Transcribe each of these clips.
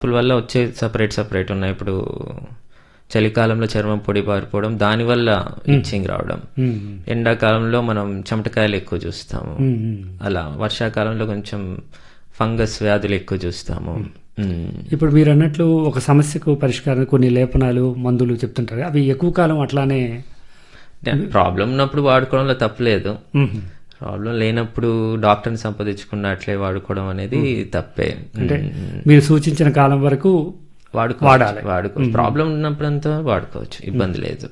మార్పుల వల్ల వచ్చే సపరేట్ సపరేట్ ఉన్నాయి ఇప్పుడు చలికాలంలో చర్మం పొడి పారిపోవడం దానివల్ల ఇచ్చింగ్ రావడం ఉమ్, ఎండాకాలంలో మనం చెమటకాయలు ఎక్కువ చూస్తాము ఉమ్, ఉమ్. అలా వర్షాకాలంలో కొంచెం ఫంగస్ వ్యాధులు ఎక్కువ చూస్తాము మ్మ్. ఇప్పుడు మీరు అన్నట్లు ఒక సమస్యకు పరిష్కారం కొన్ని లేపనాలు మందులు చెప్తుంటారు కదా, అవి ఎక్కువ కాలం అట్లానే అంటే ప్రాబ్లం ఉన్నప్పుడు వాడుకోవడంలో తప్పలేదు ఉమ్, ప్రాబ్లం లేనప్పుడు డాక్టర్ని సంపాదించకుండా అట్లే వాడుకోవడం అనేది తప్పే అంటే మీరు సూచించిన కాలం వరకు వాడుకో వాడాలి. వాడుకోవచ్చు ప్రాబ్లం ఉన్నప్పుడంతా వాడుకోవచ్చు ఇబ్బంది లేదు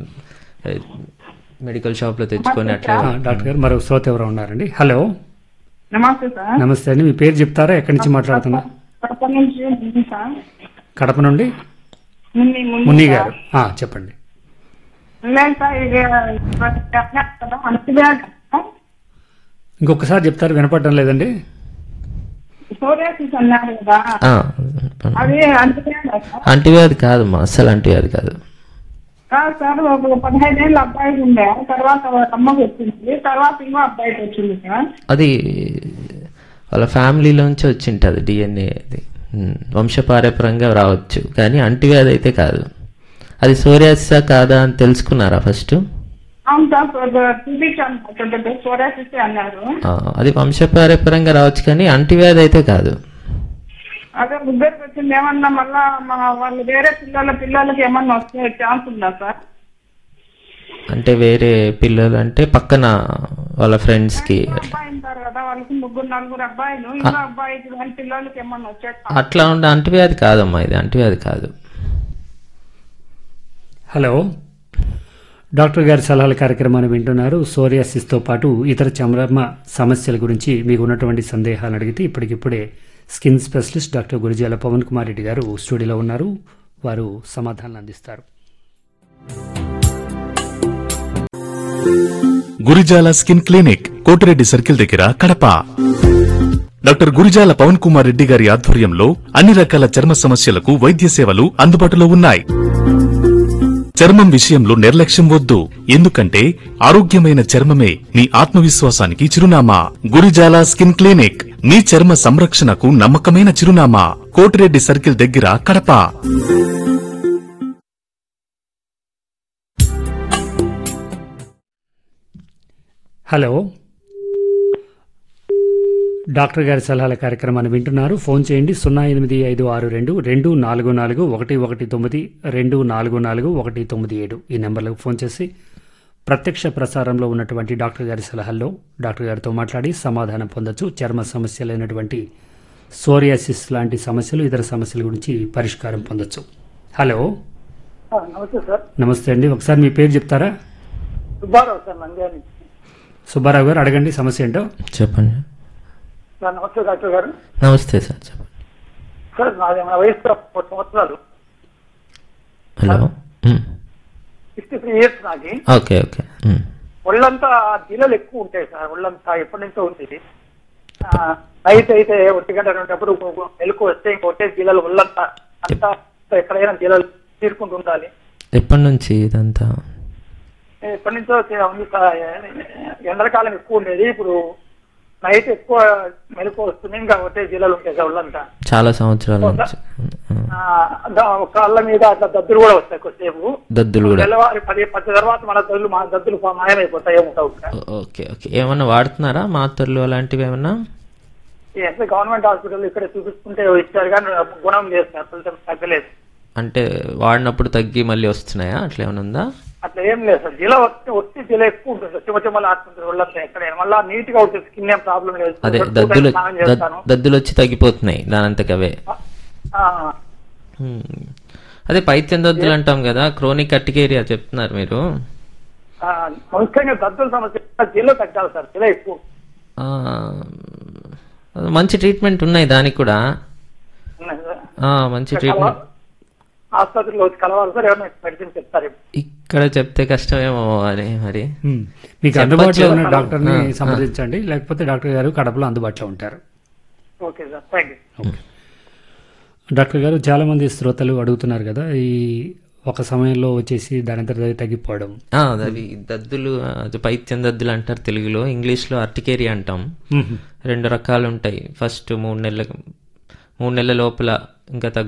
మెడికల్ షాప్ లో తెచ్చుకొని అట్లా ఆ, డాక్టర్ గారు మరో శ్రోత ఎవరో ఉన్నారండి హలో నమస్తే సార్ నమస్తే అండి మీ పేరు చెప్తారా ఎక్కడి నుంచి మాట్లాడుతున్నా కడప నుంచి మున్ని సార్ కడప నుండి మున్ని మున్ని మున్ని సార్. గారు ఆ, చెప్పండి లేదు సార్ ఇది చెప్పినారు కదా అంటువ్యాధి ఇంకొకసారి చెప్తారు వినపడడం లేదండి సోరియాసిస్ అన్నారు కదా ఆ, అది అంటువ్యాధి సార్ అంటువ్యాధి కాదమ్మా అస్సలు అంటువ్యాధి కాదు కాదు సార్ ఒక పదహైదు ఏళ్ళు అబ్బాయికి ఉండే తర్వాత వాళ్ళ అమ్మకి వచ్చింది తర్వాత ఇంకో అబ్బాయికి వచ్చింది సార్ అది వాళ్ళ ఫ్యామిలీలోంచి వచ్చింటుంది డిఎన్ఏ అది ఉమ్, వంశపారపరంగా రావచ్చు కానీ అంటువ్యాధి అయితే కాదు అది సోరియాసిసా కాదా అని తెలుసుకున్నారా ఫస్ట్ అవును సార్ చూపించాను సోరియాసిస్ అన్నారు ఆ, అది వంశపారపరంగా రావచ్చు కానీ అంటువ్యాధి అయితే కాదు అదే ముగ్గురికి వచ్చింది ఏమన్నా మళ్ళా మా వాళ్ళు వేరే పిల్లల పిల్లలకి ఏమన్నా వచ్చే ఛాన్స్ ఉందా సార్ అంటే వేరే పిల్లలు అంటే పక్కన వాళ్ళ ఫ్రెండ్స్కి అబ్బాయి ఉంటారు కదా వాళ్ళకి ముగ్గురు నలుగురు అబ్బాయిలు ఇంకో అబ్బాయికి కానీ పిల్లలకి ఏమన్నా వచ్చే అట్లా ఉండే అంటువ్యాధి కాదమ్మా ఇది అంటువ్యాధి కాదు హలో డాక్టర్ గారి సలహాల కార్యక్రమాన్ని వింటున్నారు సోరియాసిస్తో పాటు ఇతర చర్మ సమస్యల గురించి మీకు ఉన్నటువంటి సందేహాలు అడిగితే ఇప్పటికిప్పుడే skin specialist doctor Gurijala Pavan Kumar Reddy garu స్టూడియోలో ఉన్నారు వారు సమాధానాలు అందిస్తారు Gurijala skin clinic Kotireddy circle దగ్గర కడప డాక్టర్ గురిజాల పవన్ కుమార్ రెడ్డి గారి ఆధ్వర్యంలో అన్ని రకాల చర్మ సమస్యలకు వైద్య సేవలు అందుబాటులో ఉన్నాయి చర్మం విషయంలో నిర్లక్ష్యం వద్దు ఎందుకంటే ఆరోగ్యమైన చర్మమే మీ ఆత్మవిశ్వాసానికి చిరునామా గురిజాల స్కిన్ క్లినిక్ మీ చర్మ సంరక్షణకు నమ్మకమైన చిరునామా కోటిరెడ్డి సర్కిల్ దగ్గర కడప హలో డాక్టర్ గారి సలహాల కార్యక్రమాన్ని వింటున్నారు ఫోన్ చేయండి సున్నా ఎనిమిది ఐదు ఆరు రెండు రెండు నాలుగు నాలుగు ఒకటి ఒకటి తొమ్మిది రెండు నాలుగు నాలుగు ఒకటి తొమ్మిది ఏడు ఈ నెంబర్లకు ఫోన్ చేసి ప్రత్యక్ష ప్రసారంలో ఉన్నటువంటి డాక్టర్ గారి సలహాల్లో డాక్టర్ గారితో మాట్లాడి సమాధానం పొందొచ్చు చర్మ సమస్యలైనటువంటి సోరియాసిస్ లాంటి సమస్యలు ఇతర సమస్యల గురించి పరిష్కారం పొందొచ్చు హలో నమస్తే సార్ నమస్తే అండి ఒకసారి మీ పేరు చెప్తారా సుబ్బారావు సార్ నంద్యాని సుబ్బారావు గారు అడగండి సమస్య ఏంటో చెప్పండి సార్ నమస్తే డాక్టర్ గారు నమస్తే సార్ చెప్పండి సార్ నాది నా వయసు ముప్పై సంవత్సరాలు hello hmm. Sixty three years నాకి ఓకే ఓకే మ్మ్. ఒళ్ళంతా జిల్లలు ఎక్కువ ఉంటాయి సార్ ఒళ్ళంతా ఎప్పటి నుంచో ఉంది ఆ, నైట్ అయితే ఒంటి గంట రెండప్పుడు మెలకు వస్తే ఇంకొట్టే జిల్లలు ఒళ్ళంతా అంతా ఎక్కడైనా జిల్లలు తీరుకుంటూ ఉండాలి ఎప్పటి నుంచి ఇదంతా ఎప్పటి నుంచో చే- ఉంది సార్. ఎండాకాలం ఎక్కువ ఉండేది ఇప్పుడు నైట్ ఎక్కువ మెలకు వస్తుంది ఇంకా ఒకటే జిల్లలు ఉంటాయి సార్ ఒళ్ళంతా చాలా సంవత్సరాల నుంచి మ్మ్. ఆ, దా- కాళ్ళ మీద అట్లా దద్దులు కూడా వస్తాయి కొద్దిసేపు దద్దులు కూడా తెల్లవారి పది పది తర్వాత మన దద్దులు మా దద్దులు మాయమైపోతాయి ఏముంటావు ఓ- ఓకే ఓకే ఏమన్నా వాడుతున్నారా మాత్రలు అలాంటివి ఏమన్నా ఎంత గవర్నమెంట్ హాస్పిటల్ ఇక్కడ చూపించుకుంటే ఇచ్చారు కానీ గుణం లేదు సార్ ఫలితం తగ్గలేదు అంటే వాడినప్పుడు తగ్గి మళ్ళీ వస్తున్నాయా అట్లా ఏమైనా ఉందా అట్లా ఏం లేదు సార్ జిల వచ్చి వచ్చి జిల ఎక్కువ ఉంటుంది సార్. చిమ చిమ్మలు ఆడుతుంటారు ఒళ్ళంతా ఎక్కడైనా మళ్ళీ నీట్ గా ఉంటుంది స్కిన్ ఏం ప్రాబ్లం లేదు అదే Two times దద్దులు స్నానం దద్- చేస్తాను దద్దులు వచ్చి తగ్గిపోతున్నాయి దానంతకు అవే ఆ, మ్మ్. అదే పైత్యం దద్దులు అంటాం కదా క్రోనిక్ అట్టికేరియా చెప్తున్నారు మీరు ఆ, ముఖ్యంగా దద్దుల సమస్య జిల్ల తగ్గాలి సార్ జిల ఎక్కువ ఆ, మంచి ట్రీట్మెంట్ ఉన్నాయి దానికి కూడా ఉన్నాయి సార్. ఆ, మంచి ట్రీట్మెంట్ ఆసుపత్రిలో వచ్చి కలవాలి సార్ ఏమైనా మెడిసిన్ చెప్తారు ఇక్కడ చెప్తే కష్టమేమో అని మరి మ్మ్. మీకు చెప్పొచ్చు. అందుబాటులో ఉన్న డాక్టర్ని ఆ, ఆ. సంప్రదించండి లేకపోతే డాక్టర్ గారు కడపలో అందుబాటులో ఉంటారు okay sir thank you doctor garu చాలా మంది శ్రోతలు అడుగుతున్నారు కదా ఈ ఒక సమయంలో వచ్చేసి దాని తర్వాత తగ్గిపోవడం ఆ, అవి దద్దులు అది పైత్యం దద్దులు అంటారు తెలుగులో ఇంగ్లీష్లో అర్టికేరియా అంటాం మ్మ్. రెండు రకాలు ఉంటాయి ఫస్ట్ మూడు నెలల మూడు నెలల లోపల ఇంకా